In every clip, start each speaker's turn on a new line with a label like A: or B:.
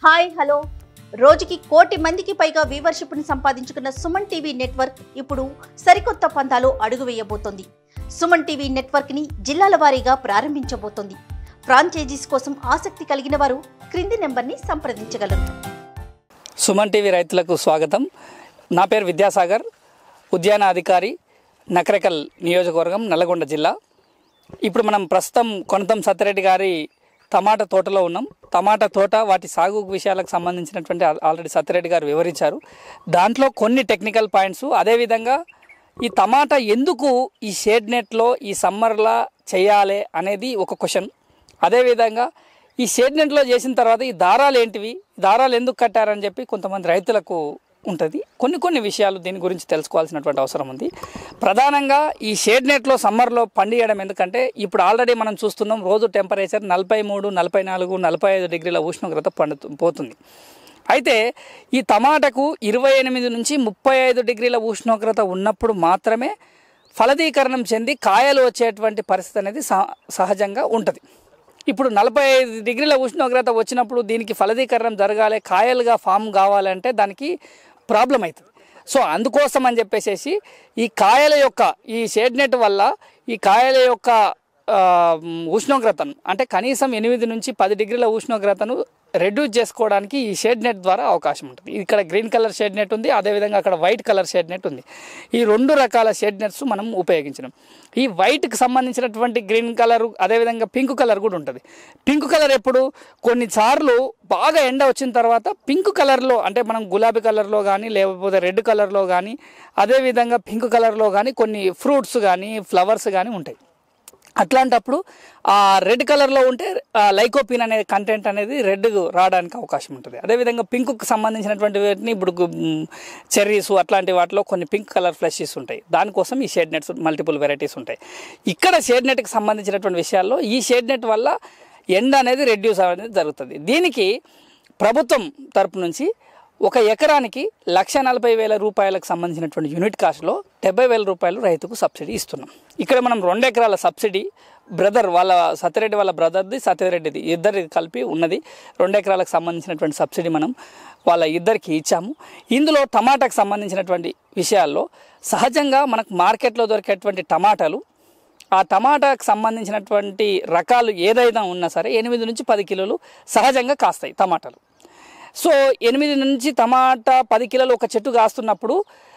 A: hi hello రోజుకి కోటి మందికి పైగా వ్యూవర్షిప్ని సంపాదించుకున్న సుమన్ టీవీ నెట్వర్క్ ఇప్పుడు సరికొత్త పంతాలో అడుగు వేయబోతోంది సుమన్ టీవీ నెట్వర్క్ని జిల్లాల వారీగా ప్రారంభించబోతోంది ఫ్రాంచైజీస్ కోసం ఆసక్తి కలిగిన వారు క్రింది నెంబర్ని సంప్రదించగలరు
B: సుమన్ టీవీ రైతులకు స్వాగతం నా పేరు విద్యాసాగర్ ఉద్యాన అధికారి నకరేకల్ నియోజకవర్గం నల్లగొండ జిల్లా ఇప్పుడు మనం ప్రస్తుతం కొనతం సత్యరెడ్డి గారి టమాటా తోటలో ఉన్నాం టమాటా తోట వాటి సాగు విషయాలకు సంబంధించినటువంటి ఆల్- ఆల్రెడీ సత్యరెడ్డి గారు వివరించారు దాంట్లో కొన్ని టెక్నికల్ పాయింట్స్ అదేవిధంగా ఈ టమాటా ఎందుకు ఈ షేడ్ నెట్లో ఈ సమ్మర్లా చేయాలి అనేది ఒక క్వశ్చన్ అదేవిధంగా ఈ షేడ్ నెట్లో చేసిన తర్వాత ఈ దారాలు ఏంటివి ఈ దారాలు ఎందుకు కట్టారని చెప్పి కొంతమంది రైతులకు ఉంటుంది కొన్ని కొన్ని విషయాలు దీని గురించి తెలుసుకోవాల్సినటువంటి అవసరం ఉంది ప్రధానంగా ఈ షేడ్ నెట్లో సమ్మర్లో పండియడం ఎందుకంటే ఇప్పుడు ఆల్రెడీ మనం చూస్తున్నాం రోజు టెంపరేచర్ నలభై మూడు నలభై నాలుగు నలభై ఐదు డిగ్రీల ఉష్ణోగ్రత పండు పోతుంది అయితే ఈ టమాటాకు ఇరవై ఎనిమిది నుంచి ముప్పై ఐదు డిగ్రీల ఉష్ణోగ్రత ఉన్నప్పుడు మాత్రమే ఫలదీకరణం చెంది కాయలు వచ్చేటువంటి పరిస్థితి అనేది సహ- సహజంగా ఉంటుంది ఇప్పుడు నలభై ఐదు డిగ్రీల ఉష్ణోగ్రత వచ్చినప్పుడు దీనికి ఫలదీకరణం జరగాలి కాయలుగా ఫామ్ కావాలంటే దానికి ప్రాబ్లం అవుతుంది సో అందుకోసం అని చెప్పేసి ఈ కాయల యొక్క ఈ షేడ్ నెట్ వల్ల ఈ కాయల యొక్క ఆ, ఉష్ణోగ్రతను అంటే కనీసం ఎనిమిది నుంచి పది డిగ్రీల ఉష్ణోగ్రతను రెడ్యూస్ చేసుకోవడానికి ఈ షేడ్ నెట్ ద్వారా అవకాశం ఉంటుంది ఇక్కడ గ్రీన్ కలర్ షేడ్ నెట్ ఉంది అదేవిధంగా అక్కడ వైట్ కలర్ షేడ్ నెట్ ఉంది ఈ రెండు రకాల షేడ్ నెట్స్ మనం ఉపయోగించినాం ఈ వైట్కి సంబంధించినటువంటి గ్రీన్ కలర్ అదేవిధంగా పింక్ కలర్ కూడా ఉంటుంది పింక్ కలర్ ఎప్పుడు కొన్నిసార్లు బాగా ఎండ వచ్చిన తర్వాత పింక్ కలర్లో అంటే మనం గులాబీ కలర్లో కానీ లేకపోతే రెడ్ కలర్లో కానీ అదేవిధంగా పింక్ కలర్లో కానీ కొన్ని ఫ్రూట్స్ కానీ ఫ్లవర్స్ కానీ ఉంటాయి అట్లాంటప్పుడు ఆ రెడ్ కలర్లో ఉంటే ఆ లైకోపిన్ అనే కంటెంట్ అనేది రెడ్ రావడానికి అవకాశం ఉంటుంది అదేవిధంగా పింక్కి సంబంధించినటువంటి వాటిని ఇప్పుడు చెర్రీస్ అట్లాంటి వాటిలో కొన్ని పింక్ కలర్ ఫ్లెషెస్ ఉంటాయి దానికోసం ఈ షేడ్ నెట్స్ మల్టిపుల్ వెరైటీస్ ఉంటాయి ఇక్కడ షేడ్ నెట్కి సంబంధించినటువంటి విషయాల్లో ఈ షేడ్ నెట్ వల్ల ఎండ అనేది రెడ్యూస్ అనేది జరుగుతుంది దీనికి ప్రభుత్వం తరపు నుంచి ఒక ఎకరానికి లక్ష నలభై వేల రూపాయలకు సంబంధించినటువంటి యూనిట్ కాస్ట్లో డెబ్బై వేల రూపాయలు రైతుకు సబ్సిడీ ఇస్తున్నాం ఇక్కడ మనం రెండు ఎకరాల సబ్సిడీ బ్రదర్ వాళ్ళ సత్యరెడ్డి వాళ్ళ బ్రదర్ది సత్యరెడ్డిది ఇద్దరికి కలిపి ఉన్నది రెండు ఎకరాలకు సంబంధించినటువంటి సబ్సిడీ మనం వాళ్ళ ఇద్దరికి ఇచ్చాము ఇందులో టమాటాకు సంబంధించినటువంటి విషయాల్లో సహజంగా మనకు మార్కెట్లో దొరికేటువంటి టమాటాలు ఆ టమాటాకు సంబంధించినటువంటి రకాలు ఏదైనా ఉన్నా సరే ఎనిమిది నుంచి పది కిలోలు సహజంగా కాస్తాయి టమాటాలు సో ఎనిమిది నుంచి టమాటా పది కిలోలు ఒక చెట్టు కాస్తున్నప్పుడు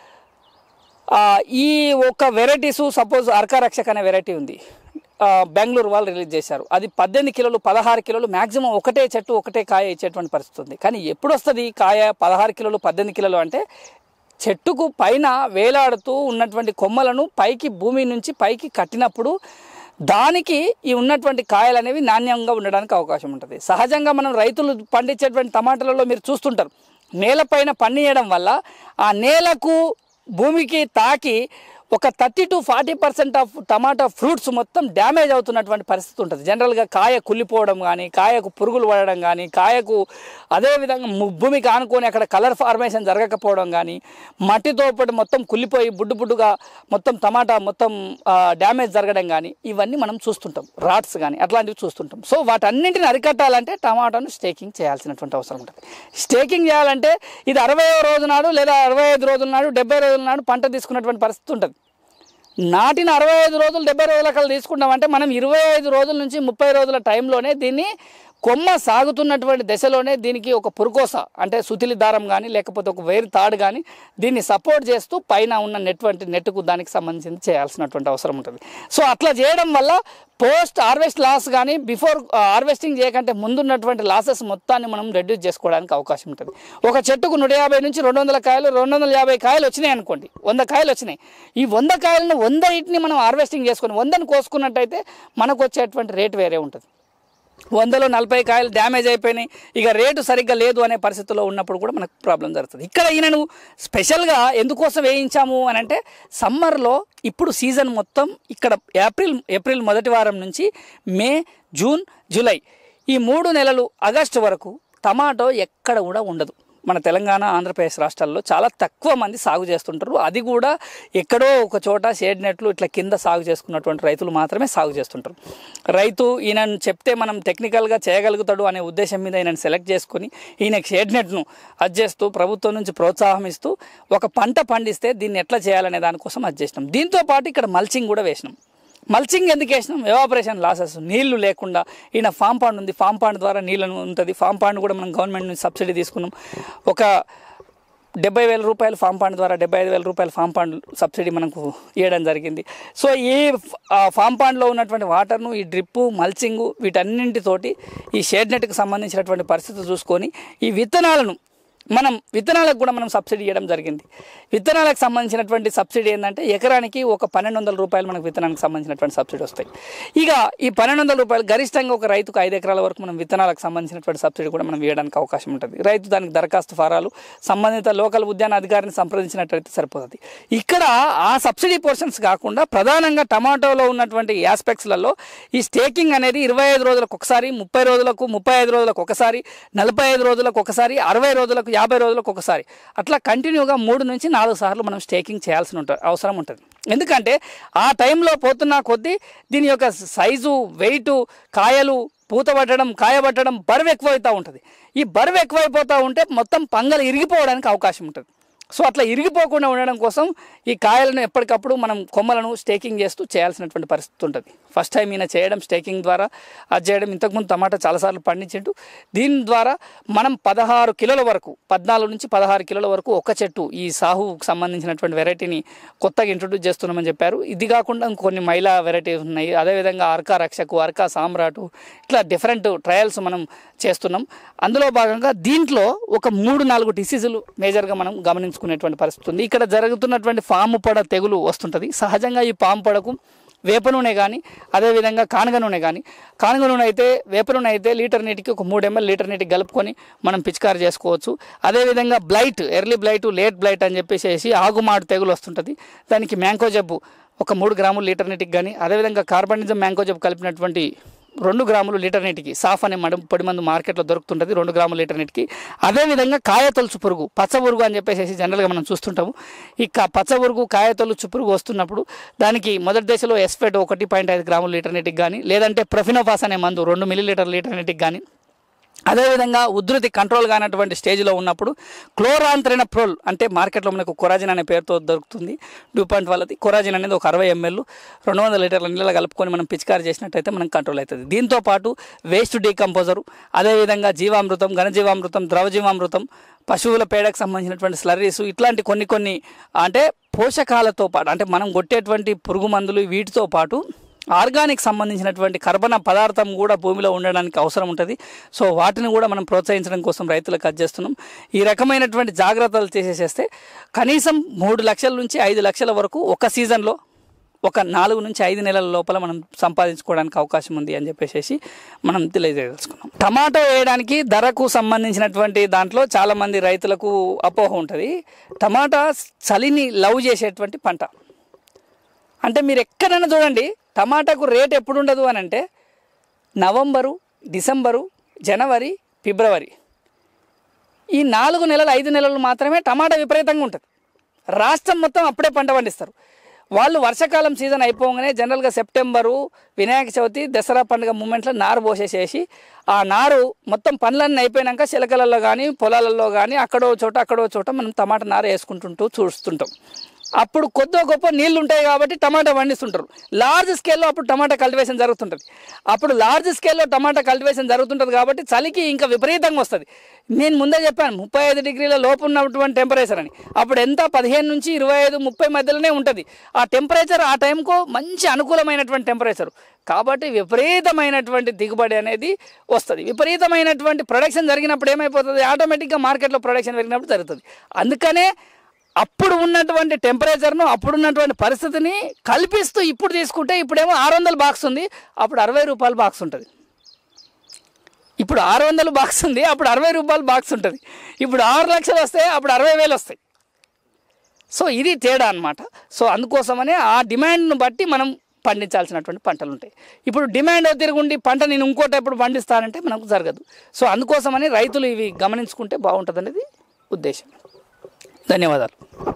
B: ఆ, ఈ ఒక వెరైటీస్ సపోజ్ అర్కారక్షక్ అనే వెరైటీ ఉంది ఆ, బెంగళూరు వాళ్ళు రిలీజ్ చేశారు అది పద్దెనిమిది కిలోలు పదహారు కిలోలు మ్యాక్సిమం ఒకటే చెట్టు ఒకటే కాయ ఇచ్చేటువంటి పరిస్థితి ఉంది కానీ ఎప్పుడు వస్తుంది కాయ పదహారు కిలోలు పద్దెనిమిది కిలోలు అంటే చెట్టుకు పైన వేలాడుతూ ఉన్నటువంటి కొమ్మలను పైకి భూమి నుంచి పైకి కట్టినప్పుడు దానికి ఈ ఉన్నటువంటి కాయలు అనేవి నాణ్యంగా ఉండడానికి అవకాశం ఉంటుంది సహజంగా మనం రైతులు పండించేటువంటి టమాటాలలో మీరు చూస్తుంటారు నేలపైన పండియడం వల్ల ఆ నేలకు భూమికి తాకి ఒక thirty to forty percent of టమాటా ఫ్రూట్స్ మొత్తం డ్యామేజ్ అవుతున్నటువంటి పరిస్థితి ఉంటుంది జనరల్గా కాయ కుళ్ళిపోవడం కానీ కాయకు పురుగులు పడడం కానీ కాయకు అదేవిధంగా ము- భూమికి ఆనుకొని అక్కడ కలర్ ఫార్మేషన్ జరగకపోవడం కానీ మట్టితో పాటు మొత్తం కుళ్ళిపోయి బుడ్డు బుడ్డుగా మొత్తం టమాటా మొత్తం డ్యామేజ్ జరగడం కానీ ఇవన్నీ మనం చూస్తుంటాం రాట్స్ కానీ అట్లాంటివి చూస్తుంటాం సో వాటన్నింటిని అరికట్టాలంటే టమాటాను స్టేకింగ్ చేయాల్సినటువంటి అవసరం ఉంటుంది స్టేకింగ్ చేయాలంటే ఇది అరవై రోజు నాడు లేదా అరవై ఐదు రోజుల నాడు డెబ్బై రోజుల నాడు పంట తీసుకున్నటువంటి పరిస్థితి ఉంటుంది నాటిన అరవై ఐదు రోజులు డెబ్బై రోజుల కల్లా తీసుకున్నామంటే మనం ఇరవై ఐదు రోజుల నుంచి ముప్పై రోజుల టైంలోనే దీన్ని కొమ్మ సాగుతున్నటువంటి దశలోనే దీనికి ఒక పురుకోస అంటే సుతిలి దారం కానీ లేకపోతే ఒక వేరు తాడు కానీ దీన్ని సపోర్ట్ చేస్తూ పైన ఉన్న నెట్వంటి నెట్కు దానికి సంబంధించి చేయాల్సినటువంటి అవసరం ఉంటుంది సో అట్లా చేయడం వల్ల పోస్ట్ హార్వెస్ట్ లాస్ కానీ బిఫోర్ హార్వెస్టింగ్ చేయకంటే ముందున్నటువంటి లాసెస్ మొత్తాన్ని మనం రెడ్యూస్ చేసుకోవడానికి అవకాశం ఉంటుంది ఒక చెట్టుకు నూట యాభై నుంచి రెండు వందల కాయలు రెండు వందల యాభై కాయలు వచ్చినాయి అనుకోండి వంద కాయలు వచ్చినాయి ఈ వంద కాయలను వంద ఇటిని మనం హార్వెస్టింగ్ చేసుకొని వందను కోసుకున్నట్టయితే మనకు వచ్చేటువంటి రేట్ వేరే ఉంటుంది వందలో నలభై కాయలు డ్యామేజ్ అయిపోయినాయి ఇక రేటు సరిగ్గా లేదు అనే పరిస్థితిలో ఉన్నప్పుడు కూడా మనకు ప్రాబ్లం జరుగుతుంది ఇక్కడ ఈయనను స్పెషల్గా ఎందుకోసం వేయించాము అని అంటే సమ్మర్లో ఇప్పుడు సీజన్ మొత్తం ఇక్కడ ఏప్రిల్ ఏప్రిల్ మొదటి వారం నుంచి మే జూన్ జూలై ఈ మూడు నెలలు ఆగస్టు వరకు టమాటో ఎక్కడ కూడా ఉండదు మన తెలంగాణ ఆంధ్రప్రదేశ్ రాష్ట్రాల్లో చాలా తక్కువ మంది సాగు చేస్తుంటారు అది కూడా ఎక్కడో ఒక చోట షేడ్ నెట్లు ఇట్లా కింద సాగు చేసుకున్నటువంటి రైతులు మాత్రమే సాగు చేస్తుంటారు రైతు ఈయన చెప్తే మనం టెక్నికల్గా చేయగలుగుతాడు అనే ఉద్దేశం మీద ఈయనను సెలెక్ట్ చేసుకుని ఈయన షేడ్ నెట్ను అది చేస్తూ ప్రభుత్వం నుంచి ప్రోత్సాహం ఇస్తూ ఒక పంట పండిస్తే దీన్ని ఎట్లా చేయాలనే దానికోసం అది చేసినాం దీంతో పాటు ఇక్కడ మల్చింగ్ కూడా వేసినాం మల్చింగ్ ఎందుకు వేసినాం ఎవాపరేషన్ లాసెస్ నీళ్లు లేకుండా ఈయన ఫామ్ పాండ్ ఉంది ఫామ్ పాండ్ ద్వారా నీళ్ళను ఉంటుంది ఫామ్ పాండ్ కూడా మనం గవర్నమెంట్ నుంచి సబ్సిడీ తీసుకున్నాం ఒక డెబ్బై వేల రూపాయలు ఫామ్ పాండ్ ద్వారా డెబ్బై ఐదు వేల రూపాయలు ఫామ్ పాండ్ సబ్సిడీ మనకు ఇవ్వడం జరిగింది సో ఈ ఆ ఫామ్ పాండ్లో ఉన్నటువంటి వాటర్ను ఈ డ్రిప్పు మల్చింగు వీటన్నింటితోటి ఈ షేడ్ నెట్కి సంబంధించినటువంటి పరిస్థితి చూసుకొని ఈ విత్తనాలను మనం విత్తనాలకు కూడా మనం సబ్సిడీ ఇవ్వడం జరిగింది విత్తనాలకు సంబంధించినటువంటి సబ్సిడీ ఏంటంటే ఎకరానికి ఒక పన్నెండు వందల రూపాయలు మనకు విత్తనానికి సంబంధించినటువంటి సబ్సిడీ వస్తాయి ఇక ఈ పన్నెండు వందల రూపాయలు గరిష్టంగా ఒక రైతుకు ఐదు ఎకరాల వరకు మనం విత్తనాలకు సంబంధించినటువంటి సబ్సిడీ కూడా మనం ఇవ్వడానికి అవకాశం ఉంటుంది రైతు దానికి దరఖాస్తు ఫారాలు సంబంధిత లోకల్ ఉద్యాన అధికారిని సంప్రదించినట్లయితే సరిపోతుంది ఇక్కడ ఆ సబ్సిడీ పోర్షన్స్ కాకుండా ప్రధానంగా టమాటోలో ఉన్నటువంటి ఆస్పెక్ట్స్లలో ఈ స్టేకింగ్ అనేది ఇరవై ఐదు రోజులకు ఒకసారి ముప్పై రోజులకు ముప్పై ఐదు రోజులకు ఒకసారి నలభై ఐదు రోజులకు ఒకసారి అరవై రోజులకు యాభై రోజులకు ఒకసారి అట్లా కంటిన్యూగా మూడు నుంచి నాలుగు సార్లు మనం స్టేకింగ్ చేయాల్సిన ఉంటుంది అవసరం ఉంటుంది ఎందుకంటే ఆ టైంలో పోతున్న కొద్దీ దీని యొక్క సైజు వెయిట్ కాయలు పూత పట్టడం కాయ పట్టడం బరువు ఎక్కువైతూ ఉంటుంది ఈ బరువు ఎక్కువైపోతూ ఉంటే మొత్తం పంగలు ఇరిగిపోవడానికి అవకాశం ఉంటుంది సో అట్లా ఇరిగిపోకుండా ఉండడం కోసం ఈ కాయలను ఎప్పటికప్పుడు మనం కొమ్మలను స్టేకింగ్ చేస్తూ చేయాల్సినటువంటి పరిస్థితి ఉంటుంది ఫస్ట్ టైం ఈయన చేయడం స్టేకింగ్ ద్వారా అది చేయడం ఇంతకుముందు టమాటా చాలాసార్లు పండించిండు దీని ద్వారా మనం పదహారు కిలోల వరకు పద్నాలుగు నుంచి పదహారు కిలోల వరకు ఒక చెట్టు ఈ సాహుకు సంబంధించినటువంటి వెరైటీని కొత్తగా ఇంట్రొడ్యూస్ చేస్తున్నామని చెప్పారు ఇది కాకుండా కొన్ని మైలా వెరైటీస్ ఉన్నాయి అదేవిధంగా అర్కా రక్షకు అర్కా సామ్రాటు ఇట్లా డిఫరెంట్ ట్రయల్స్ మనం చేస్తున్నాం అందులో భాగంగా దీంట్లో ఒక మూడు నాలుగు డిసీజులు మేజర్గా మనం గమనించుకునేటువంటి పరిస్థితి ఉంది ఇక్కడ జరుగుతున్నటువంటి పాము పొడ తెగులు వస్తుంటుంది సహజంగా ఈ పాము పొడకు వేప నూనె కానీ అదేవిధంగా కానగ నూనె కానీ కానగ నూనె అయితే వేప నూనె అయితే లీటర్ నీటికి ఒక మూడు ఎంఎల్ లీటర్ నీటికి కలుపుకొని మనం పిచికారి చేసుకోవచ్చు అదేవిధంగా blight early blight late blight అని చెప్పేసి ఆగుమాడు తెగులు వస్తుంటుంది దానికి మ్యాంకో జబ్బు ఒక మూడు గ్రాములు లీటర్ నీటికి కానీ అదేవిధంగా కార్బనిజం మ్యాంకో జబ్బు కలిపినటువంటి రెండు గ్రాములు లీటర్ నీటికి సాఫ్ అనే మడి పొడి మందు మార్కెట్లో దొరుకుతుంటుంది రెండు గ్రాములు లీటర్ నీటికి అదేవిధంగా కాయ తొలుచు పురుగు పచ్చ పురుగు అని చెప్పేసి జనరల్గా మనం చూస్తుంటాము ఈ క- పచ్చ పురుగు కాయ తొలుచు పురుగు వస్తున్నప్పుడు దానికి మొదటి దశలో ఎస్ఫెట్ ఒకటి పాయింట్ ఐదు గ్రాములు లీటర్ నీటికి కానీ లేదంటే ప్రొఫినోఫాస్ అనే మందు రెండు మిల్లీ లీటర్ లీటర్ నీటికి కానీ అదేవిధంగా ఉధృతి కంట్రోల్ కానటువంటి స్టేజ్లో ఉన్నప్పుడు క్లోరాంత్రినప్రోల్ అంటే మార్కెట్లో మనకు కొరాజిన్ అనే పేరుతో దొరుకుతుంది డూపాయింట్ వాళ్ళది కొరాజిన్ అనేది ఒక అరవై ఎంఎల్ రెండు వందల లీటర్ల నీళ్ళలో కలుపుకొని మనం పిచికారి చేసినట్టయితే మనం కంట్రోల్ అవుతుంది దీంతో పాటు వేస్ట్ డీకంపోజరు అదేవిధంగా జీవామృతం ఘనజీవామృతం ద్రవజీవామృతం పశువుల పేడకు సంబంధించినటువంటి స్లర్రీస్ ఇట్లాంటి కొన్ని కొన్ని అంటే పోషకాలతో పాటు అంటే మనం కొట్టేటువంటి పురుగు మందులు వీటితో పాటు ఆర్గానిక్ సంబంధించినటువంటి కర్బన పదార్థం కూడా భూమిలో ఉండడానికి అవసరం ఉంటుంది సో వాటిని కూడా మనం ప్రోత్సహించడం కోసం రైతులకు అది చేస్తున్నాం ఈ రకమైనటువంటి జాగ్రత్తలు చేసేసేస్తే కనీసం మూడు లక్షల నుంచి ఐదు లక్షల వరకు ఒక సీజన్లో ఒక నాలుగు నుంచి ఐదు నెలల లోపల మనం సంపాదించుకోవడానికి అవకాశం ఉంది అని చెప్పేసి మనం తెలియజేయదలుచుకున్నాం టమాటో వేయడానికి ధరకు సంబంధించినటువంటి దాంట్లో చాలామంది రైతులకు అపోహ ఉంటుంది టమాటా చలిని లవ్ చేసేటువంటి పంట అంటే మీరు ఎక్కడైనా చూడండి టమాటాకు రేట్ ఎప్పుడు ఉండదు అని అంటే నవంబరు డిసెంబరు జనవరి ఫిబ్రవరి ఈ నాలుగు నెలలు ఐదు నెలలు మాత్రమే టమాటా విపరీతంగా ఉంటుంది రాష్ట్రం మొత్తం అప్పుడే పంట పండిస్తారు వాళ్ళు వర్షాకాలం సీజన్ అయిపోగానే జనరల్గా సెప్టెంబరు వినాయక చవితి దసరా పండుగ మూమెంట్లో నారు పోసేసేసి ఆ నారు మొత్తం పనులన్నీ అయిపోయినాక చిలకలలో కానీ పొలాలలో కానీ అక్కడో చోట అక్కడో చోట మనం టమాటా నారు వేసుకుంటుంటూ చూస్తుంటాం అప్పుడు కొద్ది గొప్ప నీళ్లు ఉంటాయి కాబట్టి టమాటా పండిస్తుంటారు లార్జ్ స్కేల్లో అప్పుడు టమాటా కల్టివేషన్ జరుగుతుంటుంది అప్పుడు లార్జ్ స్కేల్లో టమాటా కల్టివేషన్ జరుగుతుంటుంది కాబట్టి చలికి ఇంకా విపరీతంగా వస్తుంది నేను ముందే చెప్పాను ముప్పై ఐదు డిగ్రీల లోపు ఉన్నటువంటి టెంపరేచర్ అని అప్పుడు ఎంత పదిహేను నుంచి ఇరవై ఐదు ముప్పై మధ్యలోనే ఉంటుంది ఆ టెంపరేచర్ ఆ టైంకు మంచి అనుకూలమైనటువంటి టెంపరేచర్ కాబట్టి విపరీతమైనటువంటి దిగుబడి అనేది వస్తుంది విపరీతమైనటువంటి ప్రొడక్షన్ జరిగినప్పుడు ఏమైపోతుంది ఆటోమేటిక్గా మార్కెట్లో ప్రొడక్షన్ పెరిగినప్పుడు జరుగుతుంది అందుకనే అప్పుడు ఉన్నటువంటి టెంపరేచర్ను అప్పుడు ఉన్నటువంటి పరిస్థితిని కల్పిస్తూ ఇప్పుడు తీసుకుంటే ఇప్పుడేమో ఆరు వందల బాక్స్ ఉంది అప్పుడు అరవై రూపాయల బాక్స్ ఉంటుంది ఇప్పుడు ఆరు వందలు బాక్స్ ఉంది అప్పుడు అరవై రూపాయలు బాక్స్ ఉంటుంది ఇప్పుడు ఆరు లక్షలు వస్తే అప్పుడు అరవై వేలు వస్తాయి సో ఇది తేడా అన్నమాట సో అందుకోసమనే ఆ డిమాండ్ను బట్టి మనం పండించాల్సినటువంటి పంటలు ఉంటాయి ఇప్పుడు డిమాండ్ తిరుగుండి పంట నేను ఇంకోటి ఎప్పుడు పండిస్తానంటే మనకు జరగదు సో అందుకోసమని రైతులు ఇవి గమనించుకుంటే బాగుంటుంది అనేది ఉద్దేశం ధన్యవాదాలు